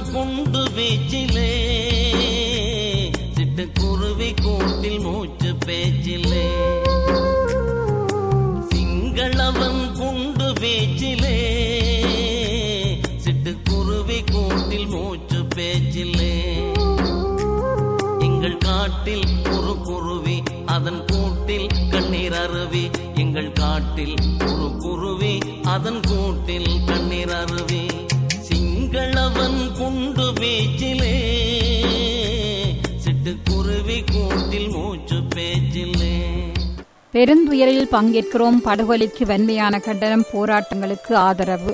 குண்டு வீச்சிலே சிட்டுக்குருவி கூட்டில் மூச்சு பேச்சிலே சிங்களவன் குண்டு வீச்சிலே சிட்டுக்குருவி கூட்டில் மூச்சு பேச்சிலே எங்கள் காட்டில் ஒரு குருவி அதன் கூட்டில் கண்ணீர் அருவி எங்கள் காட்டில் ஒரு குருவி அதன் கூட்டில் கண்ணீர் அருவி சிங்களவன் குண்டு வீச்சிலே சிட்டுக்குருவி கூட்டில் மூச்சு பேச்சிலே பெருந்துயரில் பங்கேற்கிறோம் படுகொலைக்கு வன்மையான கண்டனம் போராட்டங்களுக்கு ஆதரவு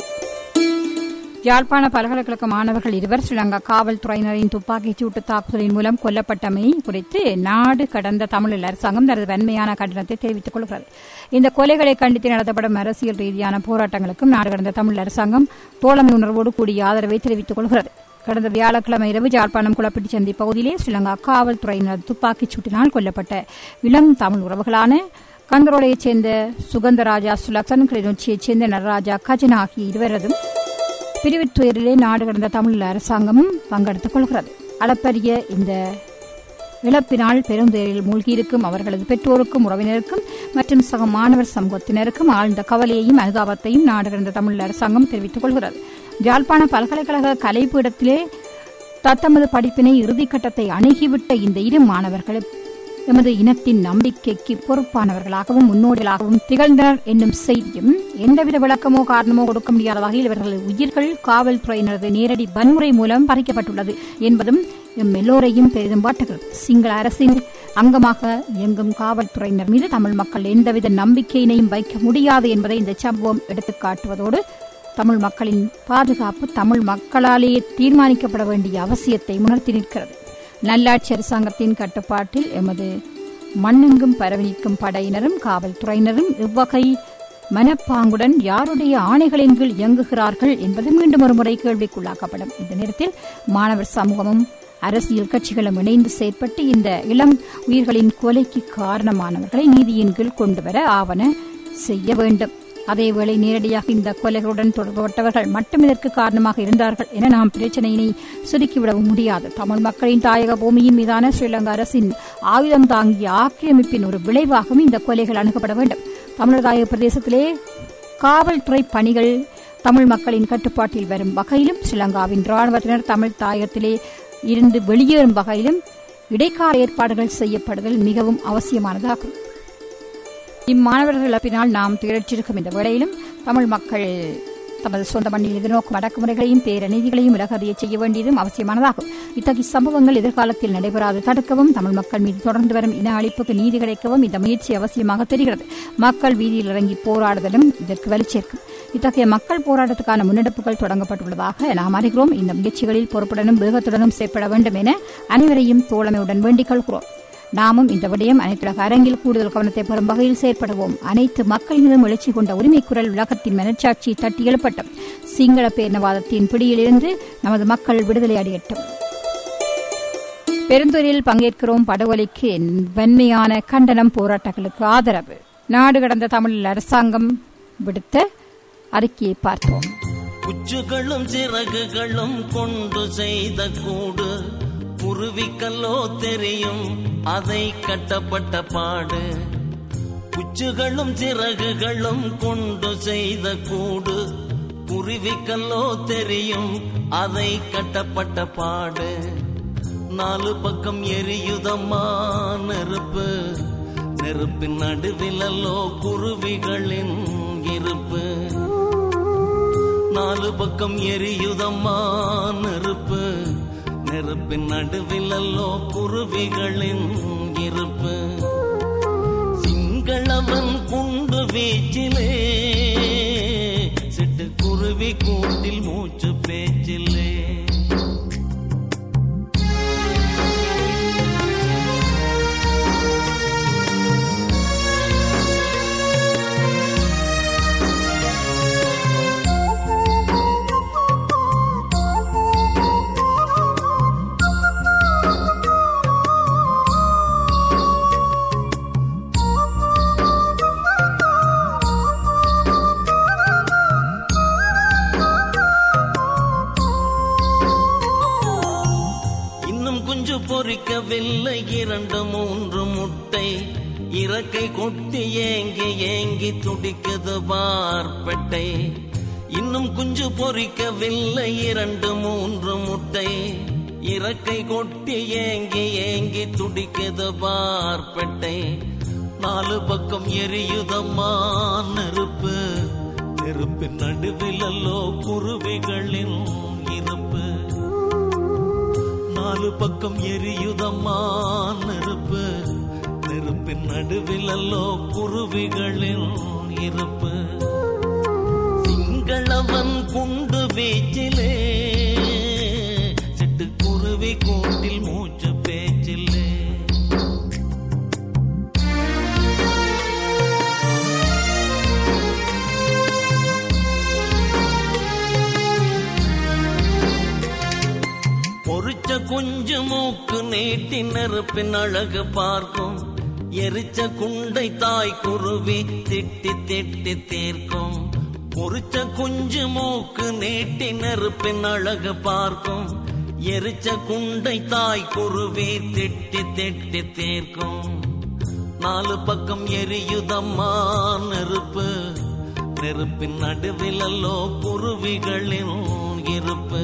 யாழ்ப்பாண பல்கலைக்கழக மாணவர்கள் இருவர் ஸ்ரீலங்கா காவல்துறையினரின் துப்பாக்கிச் சூட்டு தாக்குதலின் மூலம் கொல்லப்பட்டமை குறித்து நாடு கடந்த தமிழ் அரசாங்கம் தனது வன்மையான கண்டனத்தை தெரிவித்துக் கொள்கிறது இந்த கொலைகளை கண்டித்து நடத்தப்படும் அரசியல் ரீதியான போராட்டங்களுக்கும் நாடு கடந்த தமிழ் அரசாங்கம் தோழமை உணர்வோடு கூடிய ஆதரவை தெரிவித்துக் கொள்கிறது கடந்த வியாழக்கிழமை இரவு ஜாழ்ப்பாணம் குளப்பிட்டி சந்தி பகுதியிலே ஸ்ரீலங்கா காவல்துறையினர் துப்பாக்கிச் சூட்டினால் கொல்லப்பட்ட இளம் தமிழ் உறவுகளான கந்தரோடையைச் சேர்ந்த சுகந்தராஜா சுலக்ஷன் கிளிநொச்சியைச் சேர்ந்த நடராஜா கஜன் ஆகிய இருவரதும் பிரிவுத் துயரிலே நாடு கடந்த தமிழ் அரசாங்கமும் பங்கெடுத்துக் கொள்கிறது அளப்பரிய இந்த இழப்பினால் பெருந்துயரில் மூழ்கியிருக்கும் அவர்களது பெற்றோருக்கும் உறவினருக்கும் மற்றும் சக மாணவர் சமூகத்தினருக்கும் ஆழ்ந்த கவலையையும் அனுதாபத்தையும் நாடு கடந்த தமிழ் அரசாங்கம் தெரிவித்துக் கொள்கிறது யாழ்ப்பாண பல்கலைக்கழக கலைப்பீடத்திலே தத்தமது படிப்பினை இறுதிக்கட்டத்தை அணுகிவிட்ட இந்த இரு மாணவர்களும் எமது இனத்தின் நம்பிக்கைக்கு பொறுப்பானவர்களாகவும் முன்னோடிகளாகவும் திகழ்ந்தனர் என்னும் செய்தியும் எந்தவித விளக்கமோ காரணமோ கொடுக்க முடியாத வகையில் இவர்களது உயிர்கள் காவல்துறையினரது நேரடி வன்முறை மூலம் பறிக்கப்பட்டுள்ளது என்பதும் எம் எல்லோரையும் பெரிதும் பாட்டுகிறது சிங்கள அரசின் அங்கமாக இயங்கும் காவல்துறையினர் மீது தமிழ் மக்கள் எந்தவித நம்பிக்கையினையும் வைக்க முடியாது என்பதை இந்த சம்பவம் எடுத்துக்காட்டுவதோடு தமிழ் மக்களின் பாதுகாப்பு தமிழ் மக்களாலேயே தீர்மானிக்கப்பட வேண்டிய அவசியத்தை உணர்த்தி நிற்கிறது நல்லாட்சி அரசாங்கத்தின் கட்டுப்பாட்டில் எமது மண்ணெங்கும் பரவி நிற்கும் படையினரும் காவல்துறையினரும் இவ்வகை மனப்பாங்குடன் யாருடைய ஆணைகளின் கீழ் இயங்குகிறார்கள் என்பது மீண்டும் ஒரு முறை கேள்விக்குள்ளாக்கப்படும் இந்த நேரத்தில் மாணவர் சமூகமும் அரசியல் கட்சிகளும் இணைந்து செயற்பட்டு இந்த இளம் உயிர்களின் கொலைக்கு காரணமானவர்களை நீதியின் கீழ் கொண்டுவர ஆவன செய்ய வேண்டும் அதேவேளை நேரடியாக இந்த கொலைகளுடன் தொடர்புபட்டவர்கள் மட்டும் இதற்கு காரணமாக இருந்தார்கள் என நாம் பிரச்சனையினை சுருக்கிவிடவும் முடியாது தமிழ் மக்களின் தாயக பூமியின் மீதான ஸ்ரீலங்கா அரசின் ஆயுதம் தாங்கிய ஆக்கிரமிப்பின் ஒரு விளைவாகவும் இந்த கொலைகள் அணுகப்பட வேண்டும் தமிழர் தாயக பிரதேசத்திலே காவல்துறை பணிகள் தமிழ் மக்களின் கட்டுப்பாட்டில் வரும் வகையிலும் ஸ்ரீலங்காவின் ராணுவத்தினர் தமிழ் தாயகத்திலே இருந்து வெளியேறும் வகையிலும் இடைக்கால ஏற்பாடுகள் செய்யப்படுதல் மிகவும் அவசியமானதாகும் இம்மாணவர்கள் இழப்பினால் நாம் திகழ்ச்சிருக்கும் இந்த வேளையிலும் தமிழ் மக்கள் தமது சொந்த மண்ணில் எதிர்நோக்கும் அடக்குமுறைகளையும் பேரநீதிகளையும் விலகறிய செய்ய வேண்டியதும் அவசியமானதாகும் இத்தகைய சம்பவங்கள் எதிர்காலத்தில் நடைபெறாது தடுக்கவும் தமிழ் மக்கள் மீது தொடர்ந்து வரும் இன அழிப்புக்கு நீதி கிடைக்கவும் இந்த முயற்சி அவசியமாக தெரிகிறது மக்கள் வீதியில் இறங்கி போராடுதலும் இதற்கு வலுச்சேர்க்கும் இத்தகைய மக்கள் போராட்டத்துக்கான முன்னெடுப்புகள் தொடங்கப்பட்டுள்ளதாக நாம் அறிகிறோம் இந்த முயற்சிகளில் பொறுப்புடனும் வேகத்துடனும் செயற்பட வேண்டும் என அனைவரையும் தோழமையுடன் வேண்டிக் கொள்கிறோம் நாமும் இந்த விடயம் அனைத்துலக அரங்கில் கூடுதல் கவனத்தை பெறும் வகையில் செயற்படுவோம் அனைத்து மக்களினதும் எழுச்சி கொண்ட உரிமை குரல் உலகத்தின் மனச்சாட்சியை தட்டி எழுப்பட்டும் சிங்கள பேரினவாதத்தின் பிடியிலிருந்து நமது மக்கள் விடுதலை அடையட்டும் பெருந்துறையில் பங்கேற்கிறோம் படுகொலைக்கு வன்மையான கண்டனம் போராட்டங்களுக்கு ஆதரவு நாடு கடந்த தமிழ் அரசாங்கம் விடுத்த அறிக்கையை பார்ப்போம் குச்சுகளும் சிறகுகளும் கொண்டு செய்த கூடு குருவிக்கல்லோ தெரியும் அதை கட்டப்பட்ட பாடு குச்சுகளும் சிறகுகளும் கொண்டு செய்த கூடு குருவிக்கல்லோ தெரியும் அதை கட்டப்பட்ட பாடு நாலு பக்கம் எரியுதம்மா நெருப்பு நெருப்பின் நடுவிலல்லோ குருவிகளின் இருப்பு நாலு பக்கம் எரியுதம்மா நெருப்பு நெருப்பின் நடுவிலல்லோ குருவிகளின் இருப்பு சிங்களவன் குண்டு வீச்சிலே சிட்டு குருவி கூட்டில் மூச்சு பேச்சிலே வில்லை இரண்டு மூன்று முட்டை இறக்கை கொட்டி ஏங்கி ஏங்கி துடிக்குது பார்ப்பட்டை இன்னும் குஞ்சு பொறிக்கவில்லை இரண்டு மூன்று முட்டை இறக்கை கொட்டி ஏங்கி ஏங்கி துடிக்குது பார்ப்பட்டை நாலு பக்கம் எரியுதம்மா நெருப்பு நெருப்பின் நடுவிலல்லோ குருவிகளின் இருப்பு நாலு பக்கம் எரியுதம்மா நெருப்பு நெருப்பின் நடுவிலல்லோ குருவிகளின் இருப்பு சிங்களவன் குண்டு வீச்சிலே சிட்டு குருவி கூட்டில் மூச்சு பேச்சில்லே பொறிச்ச குஞ்சு மூக்கு நீட்டி நெருப்பின் அழகு பார்க்கும் எரிச்ச குண்டை தாய் குருவி திட்டி திட்டி தீர்க்கும் பொறிச்ச குஞ்சு மூக்கு நீட்டி நெருப்பின் அழகு பார்க்கும் எரிச்ச குண்டை தாய் குருவி திட்டி திட்டி தீர்க்கும் நாலு பக்கம் எரியுதம்மா நெருப்பு நெருப்பின் நடுவிலல்லோ குருவிகளின் இருப்பு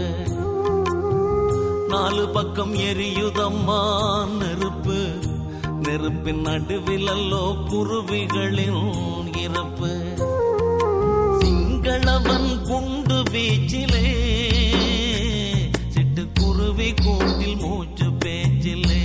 நாலு பக்கம் எரியுதம்மா நெருப்பு நெருப்பின் நடுவிலல்லோ குருவிகளின் இருப்பு சிங்களவன் குண்டு வீச்சிலே சிட்டு குருவி கூட்டில் மூச்சு பேச்சிலே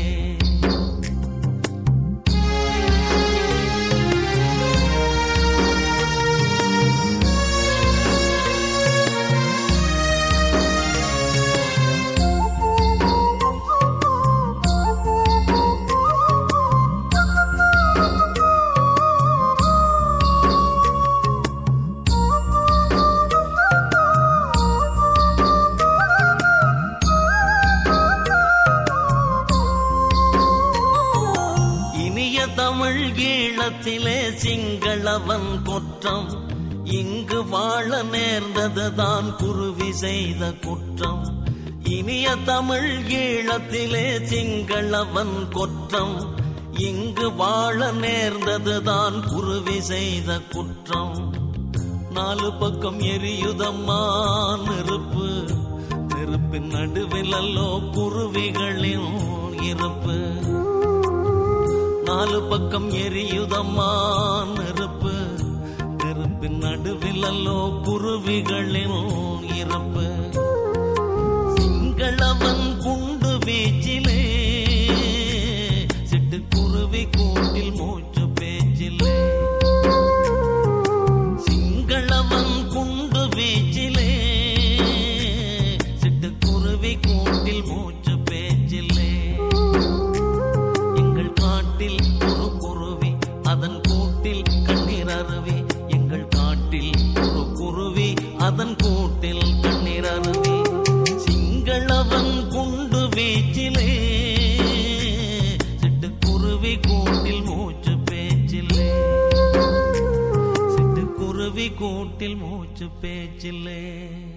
இனிய தமிழ் ஈழத்திலே சிங்களவன் குற்றம் இங்கு வாழ நேர்ந்ததுதான் குருவி செய்த குற்றம் இனிய தமிழ் ஈழத்திலே சிங்களவன் குற்றம் இங்கு வாழ நேர்ந்ததுதான் குருவி செய்த குற்றம் நாலு பக்கம் எரியுதம்மா நெருப்பு நெருப்பின் நடுவிலல்லோ குருவிகளின் இருப்பு நாலு பக்கம் எரியுதம்மா நெருப்பு நெருப்பின் நடுவிலல்லோ குருவிகளின் இருப்பு சிங்களவன் குண்டு வீச்சிலே சிட்டு குருவி கூட்டில் மூச்சு பேச்சிலே சிங்களவன் குண்டு வீச்சிலே சிட்டு குருவி கூட்டில் மூச்சு பேச்சிலே எங்கள் காட்டில் ஒரு குருவி அதன் கூட்டில் கண்ணீர் அருவி எங்கள் காட்டில் ஒரு குருவி அதன் கூட்டில் கண்ணீர் அருவி சிங்களவன் குண்டு வீச்சிலே சிட்டு குருவி கூட்டில் மூச்சு பேச்சிலே சிட்டு குருவி கூட்டில் மூச்சு பேச்சில்லே